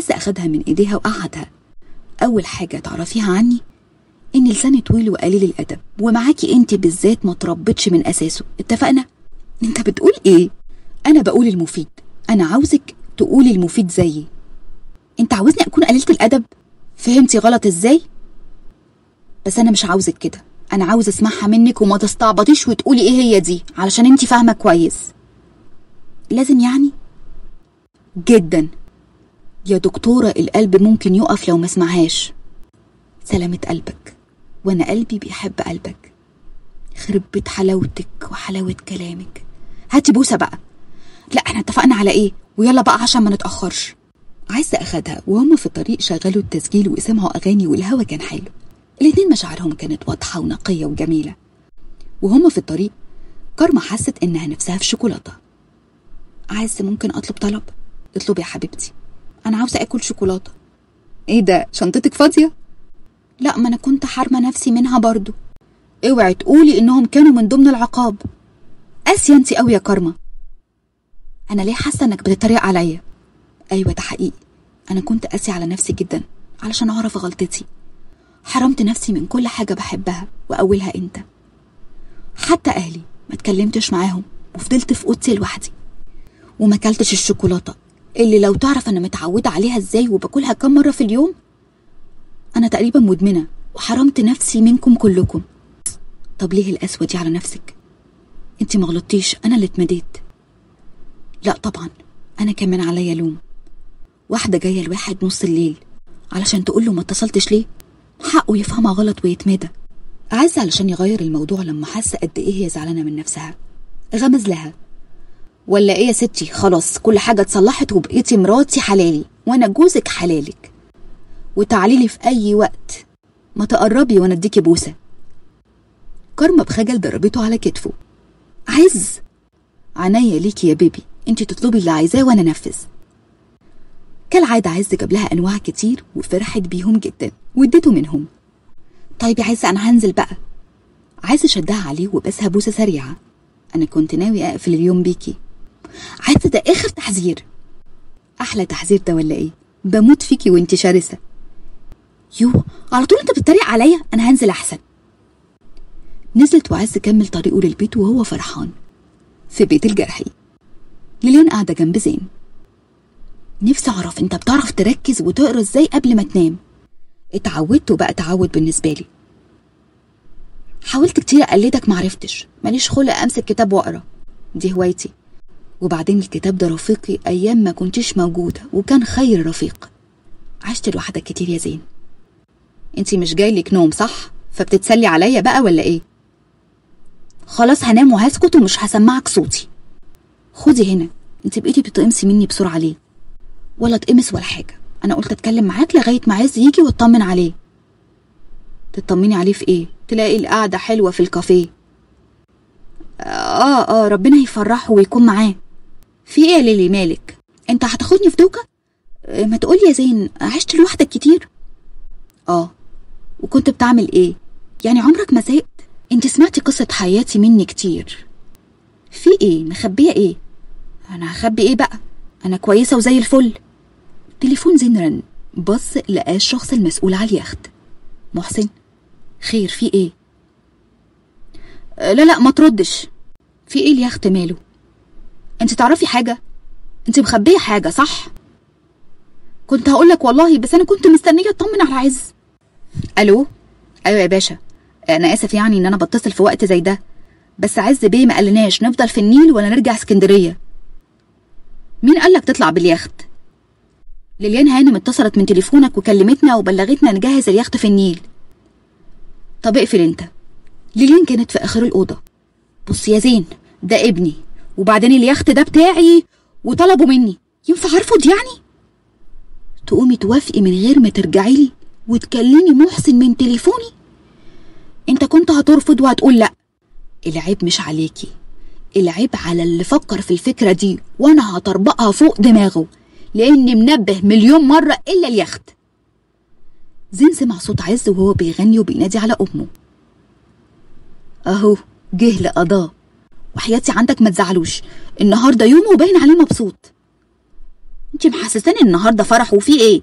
عز أخدها من إيديها وقعدها أول حاجة تعرفيها عني إن لساني طويل وقليل الأدب ومعاكي أنت بالذات ما تربتش من أساسه اتفقنا؟ أنت بتقول إيه؟ أنا بقول المفيد أنا عاوزك تقولي المفيد زيي أنت عاوزني أكون قليلة الأدب؟ فهمتي غلط إزاي؟ بس أنا مش عاوزك كده أنا عاوز أسمعها منك وما تستعبطيش وتقولي إيه هي دي علشان أنت فاهمة كويس لازم يعني؟ جدا يا دكتورة القلب ممكن يقف لو ما اسمعهاش سلامة قلبك وانا قلبي بيحب قلبك خرب بيت حلاوتك وحلاوة كلامك هاتي بوسة بقى لا احنا اتفقنا على ايه ويلا بقى عشان ما نتأخرش عايزة اخدها وهما في الطريق شغلوا التسجيل وسمعوا اغاني والهوا كان حلو الاتنين مشاعرهم كانت واضحة ونقية وجميلة وهما في الطريق كارما حست انها نفسها في شوكولاتة عايز ممكن اطلب طلب اطلبي يا حبيبتي انا عاوزة اكل شوكولاتة ايه ده شنطتك فاضية لا ما انا كنت حارمة نفسي منها برضو اوعي تقولي انهم كانوا من ضمن العقاب قاسية انت قوي يا كارما انا ليه حاسة انك بتتريق عليا ايوه ده حقيقي انا كنت قاسي على نفسي جدا علشان اعرف غلطتي حرمت نفسي من كل حاجة بحبها واولها انت حتى اهلي ما اتكلمتش معاهم وفضلت في اوضتي لوحدي وما كلتش الشوكولاتة اللي لو تعرف انا متعودة عليها ازاي وباكلها كم مرة في اليوم أنا تقريبا مدمنة وحرمت نفسي منكم كلكم طب ليه القسوة دي على نفسك؟ انت ما غلطتيش أنا اللي اتمديت لا طبعا أنا كمان عليا لوم واحدة جاية لواحد نص الليل علشان تقول له ما اتصلتش ليه حقه يفهمها غلط ويتمادى عايز علشان يغير الموضوع لما حس قد ايه هي زعلانة من نفسها غمز لها ولا ايه يا ستي خلاص كل حاجة اتصلحت وبقيتي مراتي حلالي وانا جوزك حلالك وتعالي لي في أي وقت ما تقربي وأنا أديكي بوسة كارما بخجل ضربته على كتفه عز عناية ليكي يا بيبي انت تطلبي اللي عايزاه وانا انفذ كالعادة عز جاب لها انواع كتير وفرحت بيهم جدا واديته منهم طيب يا عز انا هنزل بقى عز شدها عليه وبسها بوسة سريعة انا كنت ناوي اقفل اليوم بيكي عز ده اخر تحذير احلى تحذير ده ولا ايه بموت فيكي وانت شرسه يو على طول انت بتتريق عليا انا هنزل احسن نزلت وعز كمل طريقه للبيت وهو فرحان في بيت الجرحي ليليان قاعده جنب زين نفسي اعرف انت بتعرف تركز وتقرا ازاي قبل ما تنام اتعودت وبقى تعود بالنسبه لي حاولت كتير اقلدك معرفتش ماليش خلق امسك كتاب واقرا دي هوايتي وبعدين الكتاب ده رفيقي ايام ما كنتش موجوده وكان خير رفيق عشت لوحدك كتير يا زين انتي مش جايلك نوم صح فبتتسلي عليا بقى ولا ايه خلاص هنام وهسكت ومش هسمعك صوتي خدي هنا انت بقيتي بتقمسي مني بسرعه ليه ولا تقمص ولا حاجه انا قلت اتكلم معاك لغايه ما عايز يجي واطمن عليه تطمني عليه في ايه تلاقي القعده حلوه في الكافيه اه اه ربنا يفرحه ويكون معاه في ايه يا ليلي مالك انت هتاخدني في دوكه آه، ما تقولي يا زين عشت لوحدك كتير اه وكنت بتعمل ايه يعني عمرك ما زهقت انت سمعتي قصة حياتي مني كتير في ايه مخبية ايه انا هخبي ايه بقى انا كويسة وزي الفل تليفون زين رن بص لقاه الشخص المسؤول على اليخت محسن خير في ايه آه، لا لا ما تردش في ايه اليخت ماله انت تعرفي حاجة انت مخبية حاجة صح كنت هقولك والله بس انا كنت مستنية اطمن على عز الو ايوه يا باشا انا اسف يعني ان انا بتصل في وقت زي ده بس عز بيه ما قالناش نفضل في النيل ولا نرجع اسكندريه مين قالك تطلع باليخت ليليان هانم اتصلت من تليفونك وكلمتنا وبلغتنا نجهز اليخت في النيل طب اقفل انت ليليان كانت في اخر الاوضه بص يا زين ده ابني وبعدين اليخت ده بتاعي وطلبوا مني ينفع ارفض يعني تقومي توافقي من غير ما ترجعي لي وتكلمي محسن من تليفوني انت كنت هترفض وهتقول لا العيب مش عليكي العيب على اللي فكر في الفكرة دي وانا هطربقها فوق دماغه لاني منبه مليون مرة الا اليخت زين سمع صوت عز وهو بيغني وبينادي على امه اهو جه لقضاه وحياتي عندك ما تزعلوش النهارده يومه وباين عليه مبسوط انت محسساني النهارده فرح وفي ايه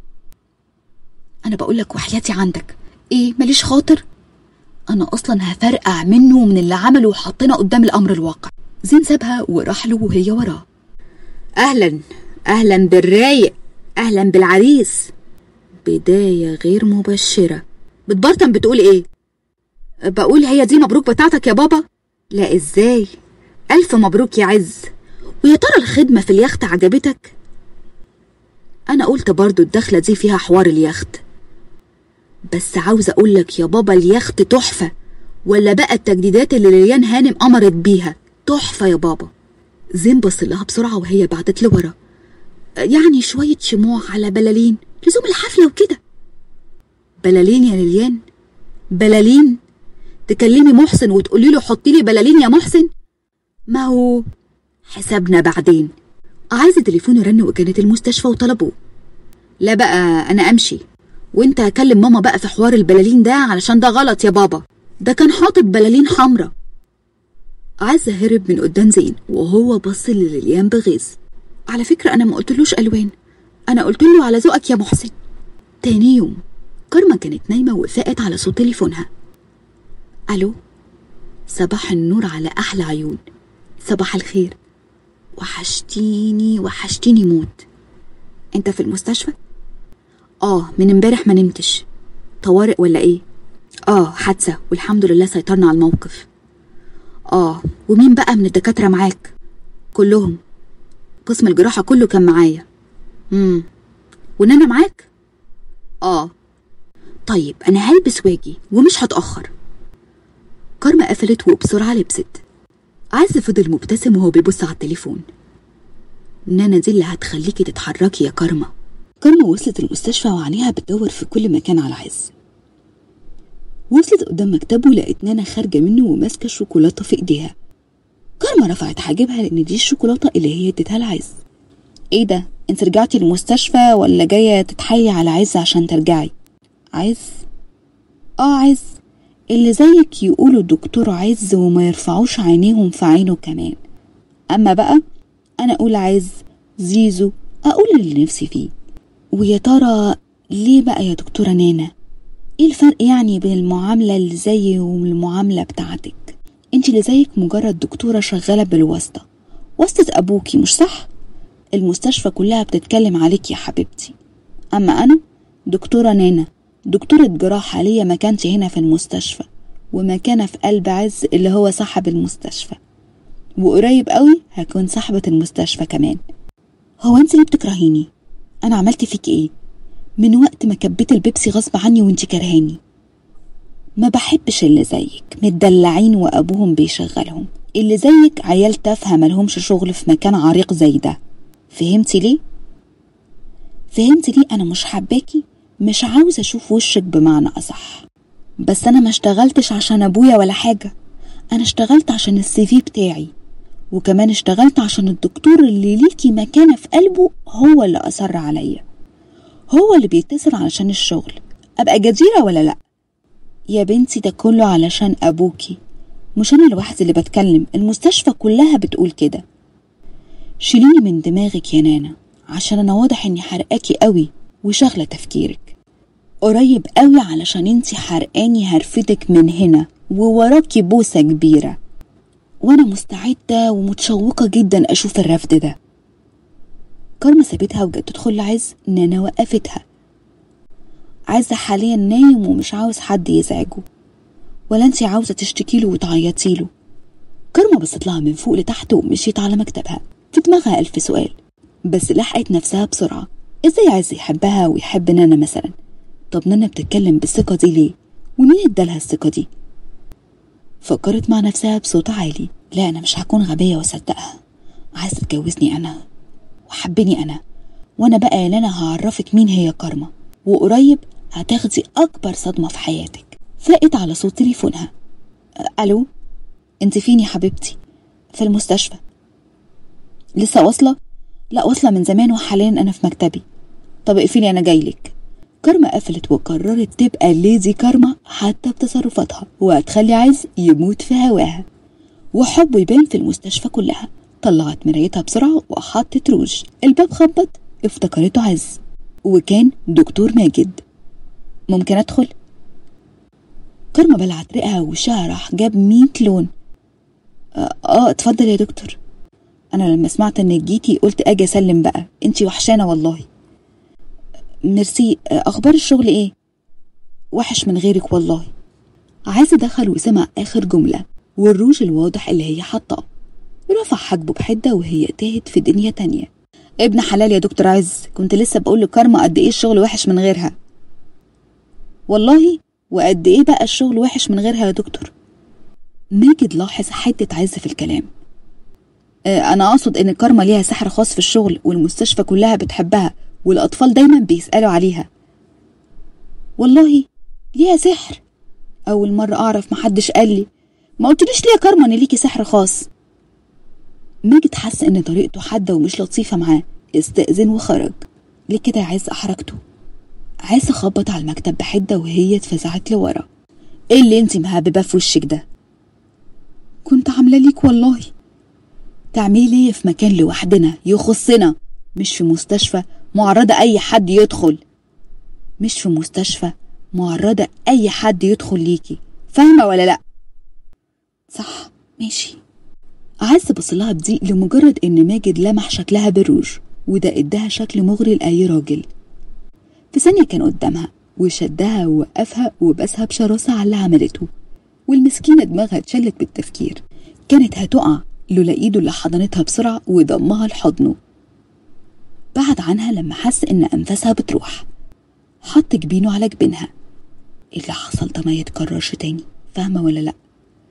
انا بقول لك وحياتي عندك ايه ماليش خاطر انا اصلا هفرقع منه ومن اللي عمله وحطينا قدام الامر الواقع زين سابها وراح له وهي وراه اهلا اهلا بالرايق اهلا بالعريس بدايه غير مبشره بتبرطم بتقول ايه بقول هي دي مبروك بتاعتك يا بابا لا ازاي الف مبروك يا عز ويا ترى الخدمه في اليخت عجبتك انا قلت برضو الدخله دي فيها حوار اليخت بس عاوز اقول لك يا بابا اليخت تحفه ولا بقى التجديدات اللي ليان هانم امرت بيها تحفه يا بابا زين بص لها بسرعه وهي بعدت لورا يعني شويه شموع على بلالين لزوم الحفله وكده بلالين يا ليليان بلالين تكلمي محسن وتقولي له حطي لي بلالين يا محسن ما هو حسابنا بعدين عايز تليفونه رن وكانت المستشفى وطلبوه لا بقى انا امشي وانت هكلم ماما بقى في حوار البلالين ده علشان ده غلط يا بابا ده كان حاطط بلالين حمرا عزة هرب من قدام زين وهو بص لليليان بغيظ على فكرة أنا ما قلتلوش ألوان أنا قلت له على ذوقك يا محسن تاني يوم كارما كانت نايمة وفاقت على صوت تليفونها ألو صباح النور على أحلى عيون صباح الخير وحشتيني وحشتيني موت انت في المستشفى اه من امبارح ما نمتش طوارئ ولا ايه اه حادثه والحمد لله سيطرنا على الموقف اه ومين بقى من الدكاتره معاك كلهم قسم الجراحه كله كان معايا امم ونانا معاك اه طيب انا هلبس واجي ومش هتاخر كارما قفلت وبسرعه لبست عز فضل مبتسم وهو بيبص على التليفون نانا دي اللي هتخليكي تتحركي يا كارما كارما وصلت المستشفى وعينيها بتدور في كل مكان على عز وصلت قدام مكتبه لقيت نانا خارجة منه وماسكة الشوكولاتة في ايديها كارما رفعت حاجبها لأن دي الشوكولاتة اللي هي اديتها لعز ايه ده انت رجعتي المستشفى ولا جاية تتحايلي على عز عشان ترجعي عز اه عز اللي زيك يقولوا الدكتور عز وما يرفعوش عينيهم في عينه كمان أما بقى أنا أقول عز زيزو أقول اللي نفسي فيه ويا ترى ليه بقى يا دكتورة نانا ايه الفرق يعني بين المعاملة اللي زيي والمعاملة بتاعتك انت اللي زيك مجرد دكتورة شغالة بالواسطة واسطة أبوكي مش صح؟ المستشفى كلها بتتكلم عليك يا حبيبتي أما أنا دكتورة نانا دكتورة جراحة ليا مكانتي هنا في المستشفى ومكانة في قلب عز اللي هو صاحب المستشفى وقريب قوي هكون صاحبة المستشفى كمان هو انت ليه بتكرهيني انا عملت فيك ايه من وقت ما كبيت البيبسي غصب عني وانت كرهاني ما بحبش اللي زيك متدلعين وابوهم بيشغلهم اللي زيك عيال تافهه ملهمش شغل في مكان عريق زي ده فهمتي ليه فهمتي ليه انا مش حباكي مش عاوزه اشوف وشك بمعنى اصح بس انا ما اشتغلتش عشان ابويا ولا حاجه انا اشتغلت عشان السي في بتاعي وكمان اشتغلت عشان الدكتور اللي ليكي مكانه في قلبه هو اللي اصر عليا هو اللي بيتصل علشان الشغل ابقى جديره ولا لا يا بنتي ده كله علشان ابوكي مش انا لوحدي اللي بتكلم المستشفى كلها بتقول كده شيليني من دماغك يا نانا عشان انا واضح اني حرقاكي قوي وشغله تفكيرك قريب قوي علشان انتي حرقاني هرفدك من هنا ووراكي بوسه كبيره وانا مستعده ومتشوقه جدا اشوف الرفد ده كارما سابتها وجت تدخل لعز نانا وقفتها عز حاليا نايم ومش عاوز حد يزعجه ولا انتي عاوزه تشتكيله وتعيطيله كارما بصت لها من فوق لتحت ومشيت على مكتبها في دماغها ألف سؤال بس لحقت نفسها بسرعة ازاي عايز يحبها ويحب نانا مثلا طب نانا بتتكلم بالثقة دي ليه ومين ادالها الثقة دي فكرت مع نفسها بصوت عالي لا أنا مش هكون غبية وأصدقها عايز تتجوزني أنا وحبني أنا وأنا بقى يا نانا هعرفك مين هي كارما وقريب هتاخدي أكبر صدمة في حياتك فاقت على صوت تليفونها ألو انت فين يا حبيبتي في المستشفى لسه واصلة لا واصلة من زمان وحاليا أنا في مكتبي طب اقفلي أنا جايلك كارما قفلت وقررت تبقى ليدي كارما حتى بتصرفاتها وهتخلي عز يموت في هواها وحبه يبان في المستشفى كلها طلعت مرايتها بسرعة وحطت روج الباب خبط افتكرته عز وكان دكتور ماجد ممكن أدخل؟ كرمة بلعت رقها وشها راح جاب ميت لون آه, اه اتفضل يا دكتور انا لما سمعت انك جيتي قلت اجي اسلم بقى انتي وحشانه والله ميرسي آه اخبار الشغل ايه وحش من غيرك والله عايز دخل وسمع اخر جمله والروج الواضح اللي هي حاطاه رفع حاجبه بحده وهي تاهت في دنيا تانية ابن حلال يا دكتور عز كنت لسه بقول لكارما قد ايه الشغل وحش من غيرها والله وقد ايه بقى الشغل وحش من غيرها يا دكتور ماجد لاحظ حتة عز في الكلام آه أنا أقصد إن كارما ليها سحر خاص في الشغل والمستشفى كلها بتحبها والأطفال دايما بيسألوا عليها والله ليها سحر أول مرة أعرف محدش قال لي ما قلتليش ليه يا كارما إن ليكي سحر خاص ماجد حس إن طريقته حادة ومش لطيفة معاه استأذن وخرج ليه كده يا عز أحرجته عز خبط على المكتب بحدة وهي اتفزعت لورا ايه اللي انتي مهببة في وشك ده كنت عاملة ليك والله تعملي ليه في مكان لوحدنا يخصنا مش في مستشفى معرضة أي حد يدخل مش في مستشفى معرضة أي حد يدخل ليكي فاهمة ولا لأ صح ماشي عز بصلها بضيق لمجرد إن ماجد لمح شكلها بالروج وده اداها شكل مغري لأي راجل في ثانية كان قدامها وشدها ووقفها وبسها بشراسة على اللي عملته والمسكينة دماغها اتشلت بالتفكير كانت هتقع لولا ايده اللي حضنتها بسرعة وضمها لحضنه بعد عنها لما حس ان انفاسها بتروح حط جبينه على جبينها اللي حصل ده ما يتكررش تاني فاهمة ولا لأ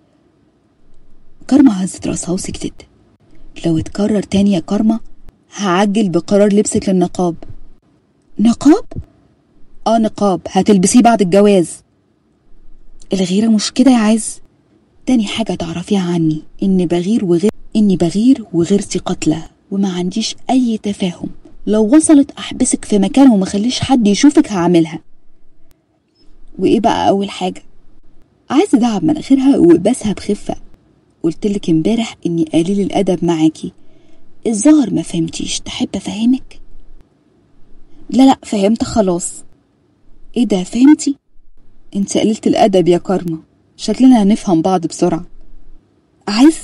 كارما هزت راسها وسكتت لو اتكرر تاني يا كارما هعجل بقرار لبسك للنقاب نقاب؟ اه نقاب هتلبسيه بعد الجواز الغيرة مش كده يا عز تاني حاجة تعرفيها عني إني بغير وغير إني بغير وغيرتي قاتلة وما عنديش أي تفاهم لو وصلت أحبسك في مكان وما خليش حد يشوفك هعملها وإيه بقى أول حاجة عايز دعب مناخيرها وبسها بخفة قلتلك امبارح إني قليل الأدب معاكي الظاهر ما فهمتيش تحب أفهمك لا لا فهمت خلاص ايه ده فهمتي انت قللت الادب يا كارما شكلنا هنفهم بعض بسرعه عز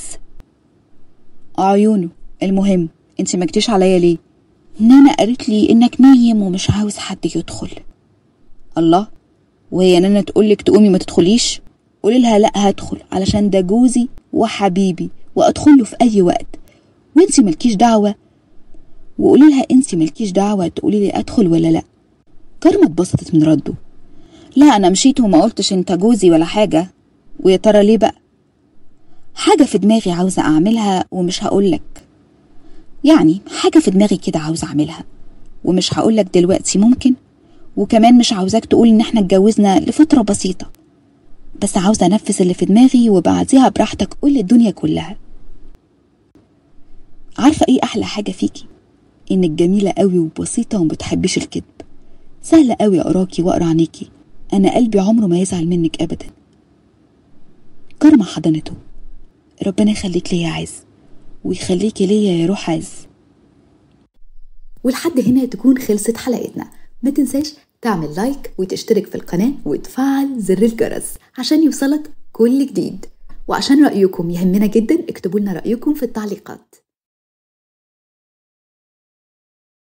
عيونه المهم انت ما جيتيش عليا ليه نانا قالت لي انك نايم ومش عاوز حد يدخل الله وهي نانا تقولك تقومي ما تدخليش قولي لها لا هدخل علشان ده جوزي وحبيبي وادخله في اي وقت وانت ملكيش دعوه وقولي لها انت ملكيش دعوه تقولي لي ادخل ولا لا كارما اتبسطت من رده لا انا مشيت وما قلتش انت جوزي ولا حاجه ويا ترى ليه بقى حاجه في دماغي عاوزه اعملها ومش هقولك يعني حاجه في دماغي كده عاوزه اعملها ومش هقولك دلوقتي ممكن وكمان مش عاوزاك تقول ان احنا اتجوزنا لفتره بسيطه بس عاوزه انفذ اللي في دماغي وبعديها براحتك قول الدنيا كلها عارفه ايه احلى حاجه فيكي انك جميله قوي وبسيطه وما بتحبيش الكذب سهله قوي اقراكي واقرا عينيكي انا قلبي عمره ما يزعل منك ابدا كرمة حضنته ربنا يخليك ليا عز ويخليكي ليا يا روح عز ولحد هنا تكون خلصت حلقتنا ما تنساش تعمل لايك وتشترك في القناة وتفعل زر الجرس عشان يوصلك كل جديد وعشان رأيكم يهمنا جدا اكتبوا لنا رأيكم في التعليقات